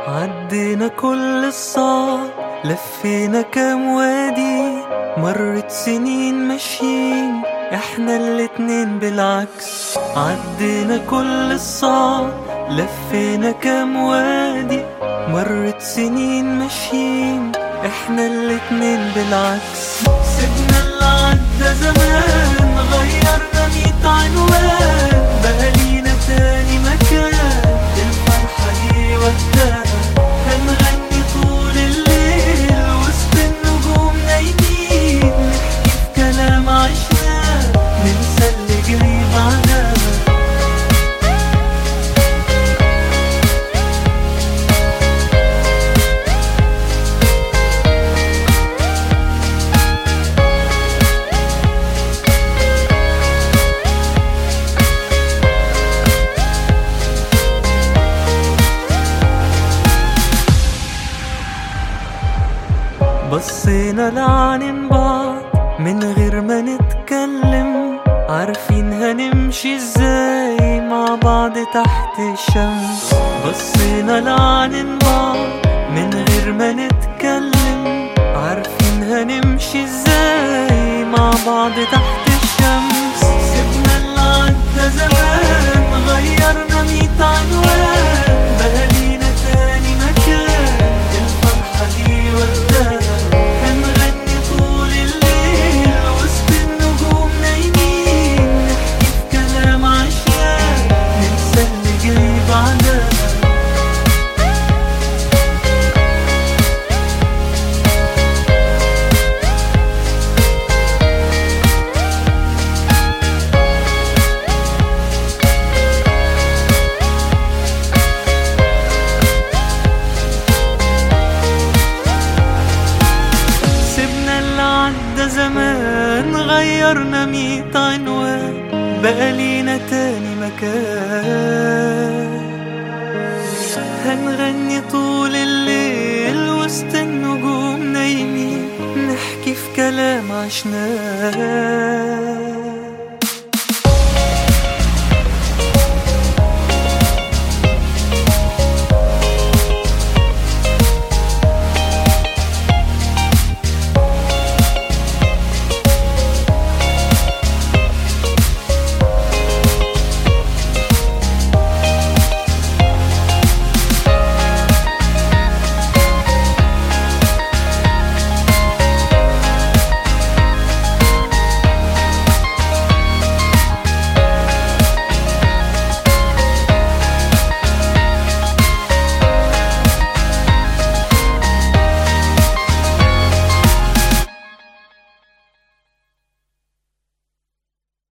عدينا كل الصعب لفينا كام وادي مرت سنين ماشيين احنا الاتنين بالعكس عدينا كل الصعب لفينا كام وادي مرت سنين ماشيين احنا الاتنين بالعكس سيبنا اللي عدى زمان غيرنا ميت عنوان بقى لينا تاني مكان الفرحة دي وقتها هنغني طول الليل وسط النجوم نايمين نحكي في كلام عشناه ننسى اللي جاي بعدها بصينا لعن بعض من غير ما نتكلم عارفين هنمشي ازاي مع بعض تحت الشمس بصينا لعن بعض من غير ما نتكلم عارفين هنمشي ازاي مع بعض تحت الشمس سيبنا اللي عدى زمان غيرنا ميت عنوان بقى لينا تاني مكان الفرحة دي وقتها هنغني طول الليل وسط النجوم نايمين نحكي في كلام عشان ننسى اللي جاي بعدها سيبنا اللي عدى زمان غيرنا ميت عنوان بقى لينا تاني مكان هنغني طول الليل وسط النجوم نايمين نحكي في كلام عشناه